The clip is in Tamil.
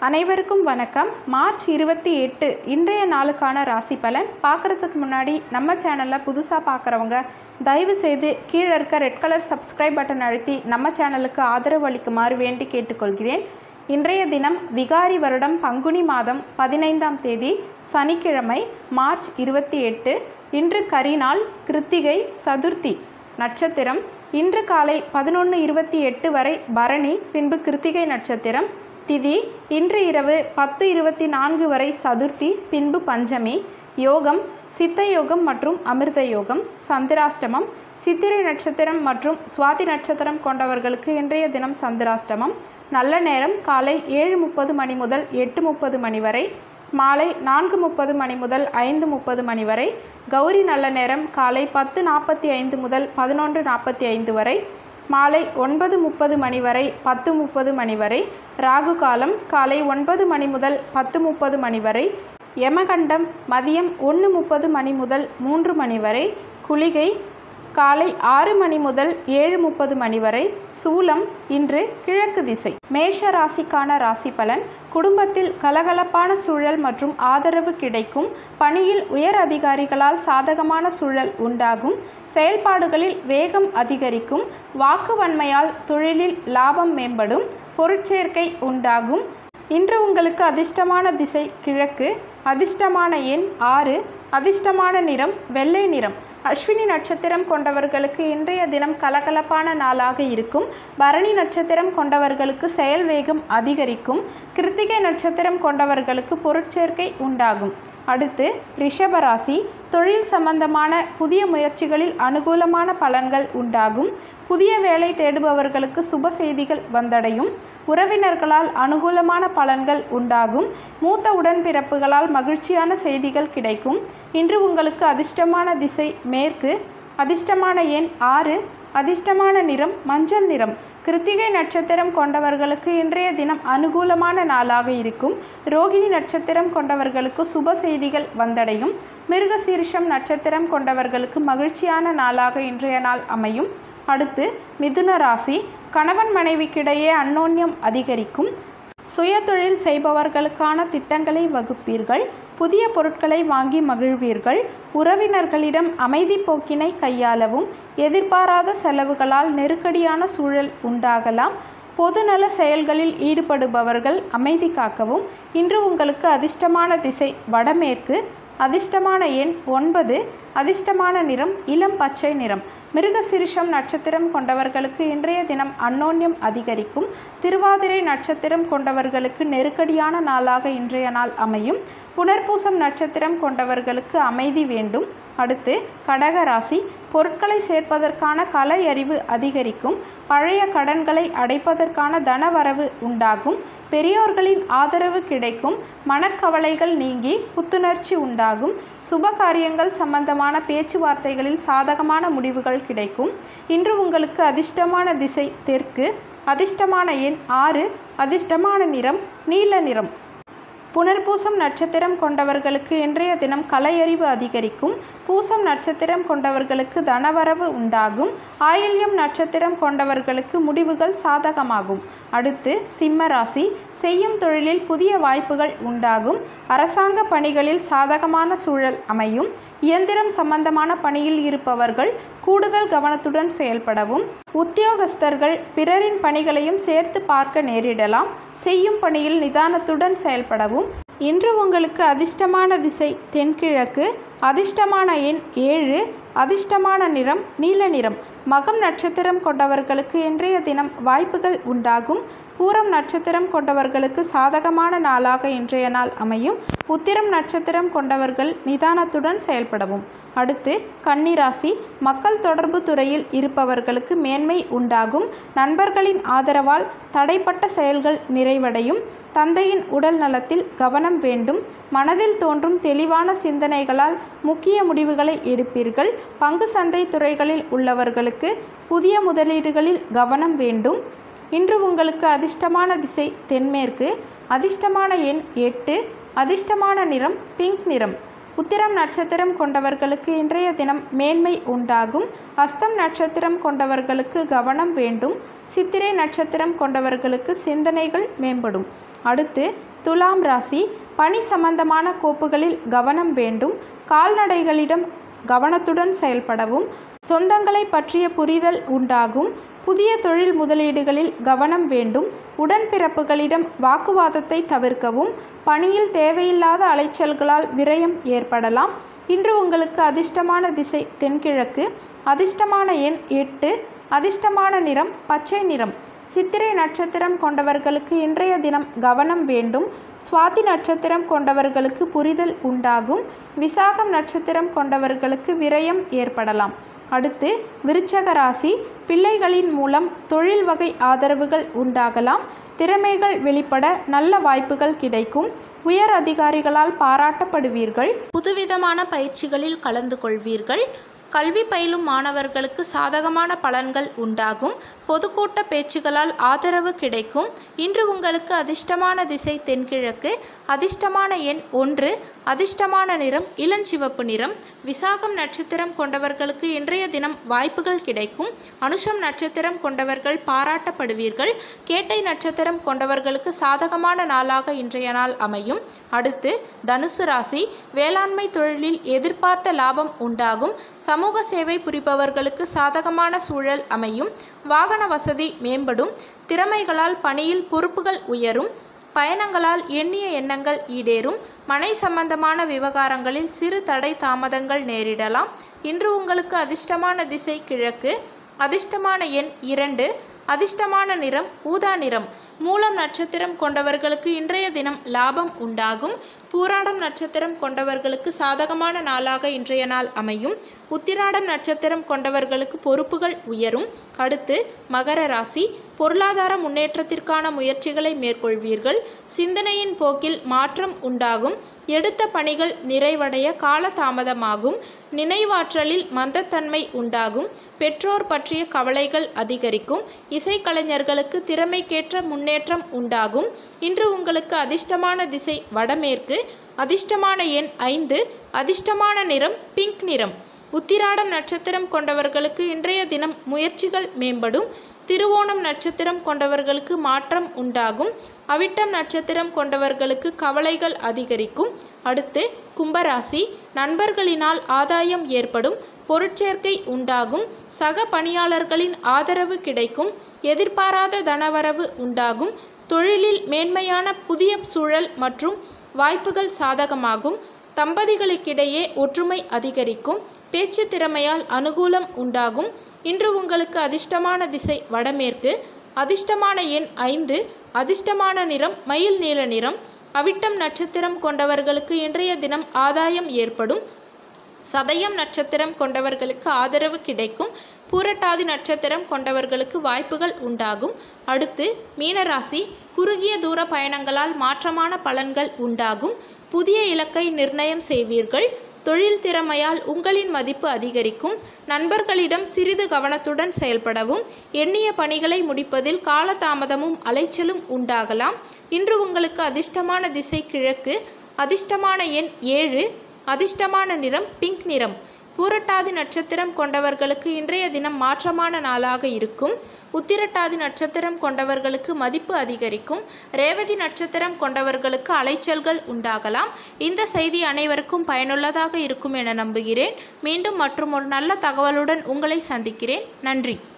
அனைவருக்கும் வணக்கம் மார்ச் இருபத்தி எட்டு இன்றைய நாளுக்கான ராசி பலன் பார்க்குறதுக்கு முன்னாடி நம்ம சேனலில் புதுசாக பார்க்குறவங்க தயவு செய்து கீழே இருக்க ரெட் கலர் சப்ஸ்கிரைப் பட்டன் அழுத்தி நம்ம சேனலுக்கு ஆதரவு அளிக்குமாறு வேண்டி கேட்டுக்கொள்கிறேன் இன்றைய தினம் விகாரி வருடம் பங்குனி மாதம் பதினைந்தாம் தேதி சனிக்கிழமை மார்ச் இருபத்தி எட்டு இன்று கரிநாள் கிருத்திகை சதுர்த்தி நட்சத்திரம் இன்று காலை பதினொன்று இருபத்தி எட்டு வரை பரணி பின்பு கிருத்திகை நட்சத்திரம் திதி இன்று இரவு பத்து இருபத்தி நான்கு வரை சதுர்த்தி பின்பு பஞ்சமி யோகம் சித்த யோகம் மற்றும் அமிர்த யோகம் சந்திராஷ்டமம் சித்திரை நட்சத்திரம் மற்றும் சுவாதி நட்சத்திரம் கொண்டவர்களுக்கு இன்றைய தினம் சந்திராஷ்டமம் நல்ல நேரம் காலை ஏழு முப்பது மணி முதல் எட்டு முப்பது மணி வரை மாலை நான்கு முப்பது மணி முதல் ஐந்து முப்பது மணி வரை கௌரி நல்ல நேரம் காலை பத்து நாற்பத்தி ஐந்து முதல் பதினொன்று நாற்பத்தி ஐந்து வரை மாலை ஒன்பது முப்பது மணி வரை பத்து முப்பது மணி வரை ராகு காலம் காலை ஒன்பது மணி முதல் பத்து முப்பது மணி வரை யமகண்டம் மதியம் ஒன்று முப்பது மணி முதல் மூன்று மணி வரை குளிகை காலை ஆறு மணி முதல் ஏழு முப்பது மணி வரை சூலம் இன்று கிழக்கு திசை மேஷ ராசிக்கான ராசி பலன் குடும்பத்தில் கலகலப்பான சூழல் மற்றும் ஆதரவு கிடைக்கும் பணியில் உயர் அதிகாரிகளால் சாதகமான சூழல் உண்டாகும் செயல்பாடுகளில் வேகம் அதிகரிக்கும் வாக்குவன்மையால் தொழிலில் லாபம் மேம்படும் பொருட்சேர்க்கை உண்டாகும் இன்று உங்களுக்கு அதிர்ஷ்டமான திசை கிழக்கு அதிர்ஷ்டமான எண் ஆறு அதிர்ஷ்டமான நிறம் வெள்ளை நிறம் அஸ்வினி நட்சத்திரம் கொண்டவர்களுக்கு இன்றைய தினம் கலகலப்பான நாளாக இருக்கும் பரணி நட்சத்திரம் கொண்டவர்களுக்கு செயல் வேகம் அதிகரிக்கும் கிருத்திகை நட்சத்திரம் கொண்டவர்களுக்கு பொருட்சேர்க்கை உண்டாகும் அடுத்து ரிஷபராசி தொழில் சம்பந்தமான புதிய முயற்சிகளில் அனுகூலமான பலன்கள் உண்டாகும் புதிய வேலை தேடுபவர்களுக்கு சுப செய்திகள் வந்தடையும் உறவினர்களால் அனுகூலமான பலன்கள் உண்டாகும் மூத்த உடன்பிறப்புகளால் மகிழ்ச்சியான செய்திகள் கிடைக்கும் இன்று உங்களுக்கு அதிர்ஷ்டமான திசை மேற்கு அதிர்ஷ்டமான எண் ஆறு அதிர்ஷ்டமான நிறம் மஞ்சள் நிறம் கிருத்திகை நட்சத்திரம் கொண்டவர்களுக்கு இன்றைய தினம் அனுகூலமான நாளாக இருக்கும் ரோகிணி நட்சத்திரம் கொண்டவர்களுக்கு சுப செய்திகள் வந்தடையும் மிருகசீரிஷம் நட்சத்திரம் கொண்டவர்களுக்கு மகிழ்ச்சியான நாளாக இன்றைய நாள் அமையும் அடுத்து மிதுன ராசி கணவன் மனைவிக்கிடையே அந்யோன்யம் அதிகரிக்கும் சுய தொழில் செய்பவர்களுக்கான திட்டங்களை வகுப்பீர்கள் புதிய பொருட்களை வாங்கி மகிழ்வீர்கள் உறவினர்களிடம் அமைதி போக்கினை கையாளவும் எதிர்பாராத செலவுகளால் நெருக்கடியான சூழல் உண்டாகலாம் பொதுநல செயல்களில் ஈடுபடுபவர்கள் அமைதி காக்கவும் இன்று உங்களுக்கு அதிர்ஷ்டமான திசை வடமேற்கு அதிர்ஷ்டமான எண் ஒன்பது அதிர்ஷ்டமான நிறம் இளம் பச்சை நிறம் மிருகசிரிஷம் நட்சத்திரம் கொண்டவர்களுக்கு இன்றைய தினம் அந்யோன்யம் அதிகரிக்கும் திருவாதிரை நட்சத்திரம் கொண்டவர்களுக்கு நெருக்கடியான நாளாக இன்றைய நாள் அமையும் புனர்பூசம் நட்சத்திரம் கொண்டவர்களுக்கு அமைதி வேண்டும் அடுத்து கடகராசி பொருட்களை சேர்ப்பதற்கான கலை அறிவு அதிகரிக்கும் பழைய கடன்களை அடைப்பதற்கான தனவரவு உண்டாகும் பெரியோர்களின் ஆதரவு கிடைக்கும் மனக்கவலைகள் நீங்கி புத்துணர்ச்சி உண்டாகும் சுப காரியங்கள் சம்பந்தமான பேச்சுவார்த்தைகளில் சாதகமான முடிவுகள் கிடைக்கும் இன்று உங்களுக்கு அதிர்ஷ்டமான திசை தெற்கு அதிர்ஷ்டமான எண் ஆறு அதிர்ஷ்டமான நிறம் நீல நிறம் புனர்பூசம் நட்சத்திரம் கொண்டவர்களுக்கு இன்றைய தினம் கலையறிவு அதிகரிக்கும் பூசம் நட்சத்திரம் கொண்டவர்களுக்கு தனவரவு உண்டாகும் ஆயில்யம் நட்சத்திரம் கொண்டவர்களுக்கு முடிவுகள் சாதகமாகும் அடுத்து சிம்ம ராசி செய்யும் தொழிலில் புதிய வாய்ப்புகள் உண்டாகும் அரசாங்க பணிகளில் சாதகமான சூழல் அமையும் இயந்திரம் சம்பந்தமான பணியில் இருப்பவர்கள் கூடுதல் கவனத்துடன் செயல்படவும் உத்தியோகஸ்தர்கள் பிறரின் பணிகளையும் சேர்த்து பார்க்க நேரிடலாம் செய்யும் பணியில் நிதானத்துடன் செயல்படவும் இன்று உங்களுக்கு அதிர்ஷ்டமான திசை தென்கிழக்கு அதிர்ஷ்டமான எண் ஏழு அதிர்ஷ்டமான நிறம் நீல நிறம் மகம் நட்சத்திரம் கொண்டவர்களுக்கு இன்றைய தினம் வாய்ப்புகள் உண்டாகும் பூரம் நட்சத்திரம் கொண்டவர்களுக்கு சாதகமான நாளாக இன்றைய நாள் அமையும் உத்திரம் நட்சத்திரம் கொண்டவர்கள் நிதானத்துடன் செயல்படவும் அடுத்து கன்னிராசி மக்கள் தொடர்பு துறையில் இருப்பவர்களுக்கு மேன்மை உண்டாகும் நண்பர்களின் ஆதரவால் தடைப்பட்ட செயல்கள் நிறைவடையும் தந்தையின் உடல் நலத்தில் கவனம் வேண்டும் மனதில் தோன்றும் தெளிவான சிந்தனைகளால் முக்கிய முடிவுகளை எடுப்பீர்கள் பங்கு சந்தை துறைகளில் உள்ளவர்களுக்கு புதிய முதலீடுகளில் கவனம் வேண்டும் இன்று உங்களுக்கு அதிர்ஷ்டமான திசை தென்மேற்கு அதிர்ஷ்டமான எண் எட்டு அதிர்ஷ்டமான நிறம் பிங்க் நிறம் உத்திரம் நட்சத்திரம் கொண்டவர்களுக்கு இன்றைய தினம் மேன்மை உண்டாகும் அஸ்தம் நட்சத்திரம் கொண்டவர்களுக்கு கவனம் வேண்டும் சித்திரை நட்சத்திரம் கொண்டவர்களுக்கு சிந்தனைகள் மேம்படும் அடுத்து துலாம் ராசி பணி சம்பந்தமான கோப்புகளில் கவனம் வேண்டும் கால்நடைகளிடம் கவனத்துடன் செயல்படவும் சொந்தங்களை பற்றிய புரிதல் உண்டாகும் புதிய தொழில் முதலீடுகளில் கவனம் வேண்டும் உடன்பிறப்புகளிடம் வாக்குவாதத்தை தவிர்க்கவும் பணியில் தேவையில்லாத அலைச்சல்களால் விரயம் ஏற்படலாம் இன்று உங்களுக்கு அதிர்ஷ்டமான திசை தென்கிழக்கு அதிர்ஷ்டமான எண் எட்டு அதிர்ஷ்டமான நிறம் பச்சை நிறம் சித்திரை நட்சத்திரம் கொண்டவர்களுக்கு இன்றைய தினம் கவனம் வேண்டும் சுவாதி நட்சத்திரம் கொண்டவர்களுக்கு புரிதல் உண்டாகும் விசாகம் நட்சத்திரம் கொண்டவர்களுக்கு விரயம் ஏற்படலாம் அடுத்து விருச்சக ராசி பிள்ளைகளின் மூலம் தொழில் வகை ஆதரவுகள் உண்டாகலாம் திறமைகள் வெளிப்பட நல்ல வாய்ப்புகள் கிடைக்கும் உயர் அதிகாரிகளால் பாராட்டப்படுவீர்கள் புதுவிதமான பயிற்சிகளில் கலந்து கொள்வீர்கள் கல்வி பயிலும் மாணவர்களுக்கு சாதகமான பலன்கள் உண்டாகும் பொதுக்கூட்ட பேச்சுகளால் ஆதரவு கிடைக்கும் இன்று உங்களுக்கு அதிர்ஷ்டமான திசை தென்கிழக்கு அதிர்ஷ்டமான எண் ஒன்று அதிர்ஷ்டமான நிறம் இளஞ்சிவப்பு நிறம் விசாகம் நட்சத்திரம் கொண்டவர்களுக்கு இன்றைய தினம் வாய்ப்புகள் கிடைக்கும் அனுஷம் நட்சத்திரம் கொண்டவர்கள் பாராட்டப்படுவீர்கள் கேட்டை நட்சத்திரம் கொண்டவர்களுக்கு சாதகமான நாளாக இன்றைய நாள் அமையும் அடுத்து தனுசு ராசி வேளாண்மை தொழிலில் எதிர்பார்த்த லாபம் உண்டாகும் சமூக சேவை புரிபவர்களுக்கு சாதகமான சூழல் அமையும் வாகன வசதி மேம்படும் திறமைகளால் பணியில் பொறுப்புகள் உயரும் பயணங்களால் எண்ணிய எண்ணங்கள் ஈடேறும் மனை சம்பந்தமான விவகாரங்களில் சிறு தடை தாமதங்கள் நேரிடலாம் இன்று உங்களுக்கு அதிர்ஷ்டமான திசை கிழக்கு அதிர்ஷ்டமான எண் இரண்டு அதிர்ஷ்டமான நிறம் ஊதா நிறம் மூலம் நட்சத்திரம் கொண்டவர்களுக்கு இன்றைய தினம் லாபம் உண்டாகும் பூராடம் நட்சத்திரம் கொண்டவர்களுக்கு சாதகமான நாளாக இன்றைய நாள் அமையும் உத்திராடம் நட்சத்திரம் கொண்டவர்களுக்கு பொறுப்புகள் உயரும் அடுத்து மகர ராசி பொருளாதார முன்னேற்றத்திற்கான முயற்சிகளை மேற்கொள்வீர்கள் சிந்தனையின் போக்கில் மாற்றம் உண்டாகும் எடுத்த பணிகள் நிறைவடைய கால தாமதமாகும் நினைவாற்றலில் மந்தத்தன்மை உண்டாகும் பெற்றோர் பற்றிய கவலைகள் அதிகரிக்கும் இசைக்கலைஞர்களுக்கு திறமைக்கேற்ற முன்னேற்றம் உண்டாகும் இன்று உங்களுக்கு அதிர்ஷ்டமான திசை வடமேற்கு அதிர்ஷ்டமான எண் ஐந்து அதிர்ஷ்டமான நிறம் பிங்க் நிறம் உத்திராடம் நட்சத்திரம் கொண்டவர்களுக்கு இன்றைய தினம் முயற்சிகள் மேம்படும் திருவோணம் நட்சத்திரம் கொண்டவர்களுக்கு மாற்றம் உண்டாகும் அவிட்டம் நட்சத்திரம் கொண்டவர்களுக்கு கவலைகள் அதிகரிக்கும் அடுத்து கும்பராசி நண்பர்களினால் ஆதாயம் ஏற்படும் பொருட்சேர்க்கை உண்டாகும் சக பணியாளர்களின் ஆதரவு கிடைக்கும் எதிர்பாராத தனவரவு உண்டாகும் தொழிலில் மேன்மையான புதிய சூழல் மற்றும் வாய்ப்புகள் சாதகமாகும் தம்பதிகளுக்கிடையே ஒற்றுமை அதிகரிக்கும் பேச்சு திறமையால் அனுகூலம் உண்டாகும் இன்று உங்களுக்கு அதிர்ஷ்டமான திசை வடமேற்கு அதிர்ஷ்டமான எண் ஐந்து அதிர்ஷ்டமான நிறம் மயில் நீல நிறம் அவிட்டம் நட்சத்திரம் கொண்டவர்களுக்கு இன்றைய தினம் ஆதாயம் ஏற்படும் சதயம் நட்சத்திரம் கொண்டவர்களுக்கு ஆதரவு கிடைக்கும் பூரட்டாதி நட்சத்திரம் கொண்டவர்களுக்கு வாய்ப்புகள் உண்டாகும் அடுத்து மீனராசி குறுகிய தூர பயணங்களால் மாற்றமான பலன்கள் உண்டாகும் புதிய இலக்கை நிர்ணயம் செய்வீர்கள் தொழில் திறமையால் உங்களின் மதிப்பு அதிகரிக்கும் நண்பர்களிடம் சிறிது கவனத்துடன் செயல்படவும் எண்ணிய பணிகளை முடிப்பதில் காலதாமதமும் அலைச்சலும் உண்டாகலாம் இன்று உங்களுக்கு அதிர்ஷ்டமான திசை கிழக்கு அதிர்ஷ்டமான எண் ஏழு அதிர்ஷ்டமான நிறம் பிங்க் நிறம் பூரட்டாதி நட்சத்திரம் கொண்டவர்களுக்கு இன்றைய தினம் மாற்றமான நாளாக இருக்கும் உத்திரட்டாதி நட்சத்திரம் கொண்டவர்களுக்கு மதிப்பு அதிகரிக்கும் ரேவதி நட்சத்திரம் கொண்டவர்களுக்கு அலைச்சல்கள் உண்டாகலாம் இந்த செய்தி அனைவருக்கும் பயனுள்ளதாக இருக்கும் என நம்புகிறேன் மீண்டும் மற்றும் ஒரு நல்ல தகவலுடன் உங்களை சந்திக்கிறேன் நன்றி